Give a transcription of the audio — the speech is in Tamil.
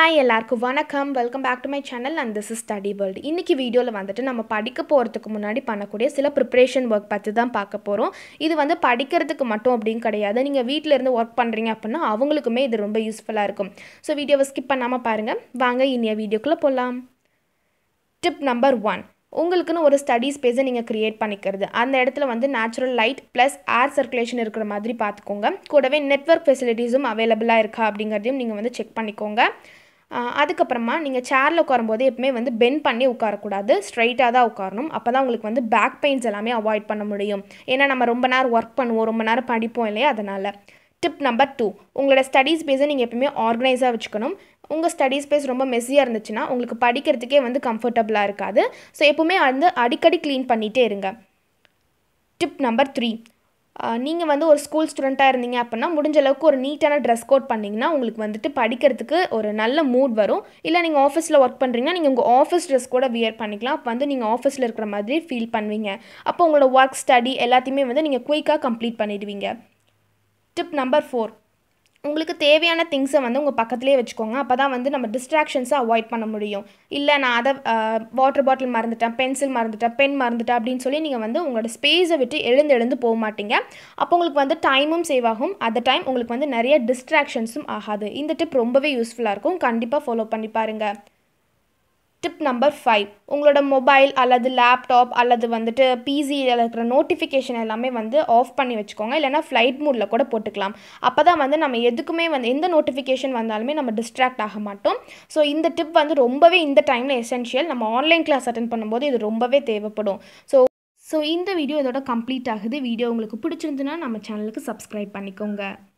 ஹாய் எல்லாருக்கும் வணக்கம் welcome back to my channel and this is study world இன்றைக்கி வீடியோவில் வந்துட்டு நம்ம படிக்க போகிறதுக்கு முன்னாடி பண்ணக்கூடிய சில ப்ரிப்ரேஷன் ஒர்க் பற்றி தான் பார்க்க போகிறோம் இது வந்து படிக்கிறதுக்கு மட்டும் அப்படின்னு கிடையாது நீங்கள் வீட்டில் இருந்து ஒர்க் பண்ணுறீங்க அப்படின்னா அவங்களுக்குமே இது ரொம்ப யூஸ்ஃபுல்லாக இருக்கும் ஸோ வீடியோவை ஸ்கிப் பண்ணாமல் பாருங்கள் வாங்க இனிய வீடியோக்குள்ளே போகலாம் டிப் நம்பர் ஒன் உங்களுக்குன்னு ஒரு ஸ்டடி ஸ்பேஸை நீங்கள் க்ரியேட் பண்ணிக்கிறது அந்த இடத்துல வந்து natural light plus air circulation இருக்கிற மாதிரி பார்த்துக்கோங்க கூடவே நெட்ஒர்க் ஃபெசிலிட்டிஸும் அவைலபிளாக இருக்கா அப்படிங்கிறதையும் நீங்கள் வந்து செக் பண்ணிக்கோங்க ஆஹ் அதுக்கப்புறமா நீங்கள் சேரில் உட்காரும்போது எப்பவுமே வந்து பெண்ட் பண்ணி உட்காரக்கூடாது ஸ்ட்ரைட்டாக தான் உட்காரணும் அப்போ தான் உங்களுக்கு வந்து பேக் பெயின்ஸ் எல்லாமே அவாய்ட் பண்ண முடியும் ஏன்னா நம்ம ரொம்ப நேரம் ஒர்க் பண்ணுவோம் ரொம்ப நேரம் படிப்போம் இல்லையா அதனால் டிப் நம்பர் டூ உங்களோட ஸ்டடி ஸ்பேஸை நீங்கள் எப்பவுமே ஆர்கனைஸாக வச்சுக்கணும் உங்கள் ஸ்டடி ஸ்பேஸ் ரொம்ப மெஸ்ஸியாக இருந்துச்சுன்னா உங்களுக்கு படிக்கிறதுக்கே வந்து கம்ஃபர்டபுளாக இருக்காது ஸோ எப்பவுமே வந்து அடிக்கடி க்ளீன் பண்ணிகிட்டே இருங்க டிப் நம்பர் த்ரீ நீங்கள் வந்து ஒரு ஸ்கூல் ஸ்டூடெண்ட்டாக இருந்தீங்க அப்படின்னா முடிஞ்ச அளவுக்கு ஒரு நீட்டான ட்ரெஸ் கோட் பண்ணிங்கன்னா உங்களுக்கு வந்துட்டு படிக்கிறதுக்கு ஒரு நல்ல மூட் வரும் இல்லை நீங்கள் ஆஃபீஸில் ஒர்க் பண்ணுறீங்கன்னா நீங்கள் உங்கள் ஆஃபீஸ் ட்ரெஸ் கூட வியர் பண்ணிக்கலாம் அப்போ வந்து நீங்கள் ஆஃபீஸில் இருக்கிற மாதிரி ஃபீல் பண்ணுவீங்க அப்போ உங்களோட ஒர்க் ஸ்டடி எல்லாத்தையுமே வந்து நீங்கள் குயிக்காக கம்ப்ளீட் பண்ணிடுவீங்க டிப் நம்பர் ஃபோர் உங்களுக்கு தேவையான திங்ஸை வந்து உங்கள் பக்கத்துலேயே வச்சுக்கோங்க அப்போ தான் வந்து நம்ம டிஸ்ட்ராக்ஷன்ஸை அவாய்ட் பண்ண முடியும் இல்லை நான் அதை வாட்டர் பாட்டில் மறந்துட்டேன் பென்சில் மறந்துட்டேன் பென் மறந்துட்டேன் அப்படின்னு சொல்லி நீங்கள் வந்து உங்களோட ஸ்பேஸை விட்டு எழுந்து எழுந்து போக மாட்டீங்க அப்போ உங்களுக்கு வந்து டைமும் சேவ் ஆகும் அட் டைம் உங்களுக்கு வந்து நிறைய டிஸ்ட்ராக்ஷன்ஸும் ஆகாது இந்த டிப் ரொம்பவே யூஸ்ஃபுல்லாக இருக்கும் கண்டிப்பாக ஃபாலோ பண்ணி பாருங்கள் டிப் நம்பர் ஃபைவ் உங்களோட மொபைல் அல்லது லேப்டாப் அல்லது வந்துட்டு பிசியில் இருக்கிற நோட்டிஃபிகேஷன் எல்லாமே வந்து ஆஃப் பண்ணி வச்சுக்கோங்க இல்லைனா ஃப்ளைட் மூடில் கூட போட்டுக்கலாம் அப்போ தான் வந்து நம்ம எதுக்குமே வந்து எந்த நோட்டிஃபிகேஷன் வந்தாலுமே நம்ம டிஸ்ட்ராக்ட் ஆக மாட்டோம் ஸோ இந்த டிப் வந்து ரொம்பவே இந்த டைமில் எசென்ஷியல் நம்ம ஆன்லைன் கிளாஸ் அட்டன் பண்ணும்போது இது ரொம்பவே தேவைப்படும் ஸோ ஸோ இந்த வீடியோ இதோட கம்ப்ளீட் ஆகுது வீடியோ உங்களுக்கு பிடிச்சிருந்துன்னா நம்ம சேனலுக்கு சப்ஸ்கிரைப் பண்ணிக்கோங்க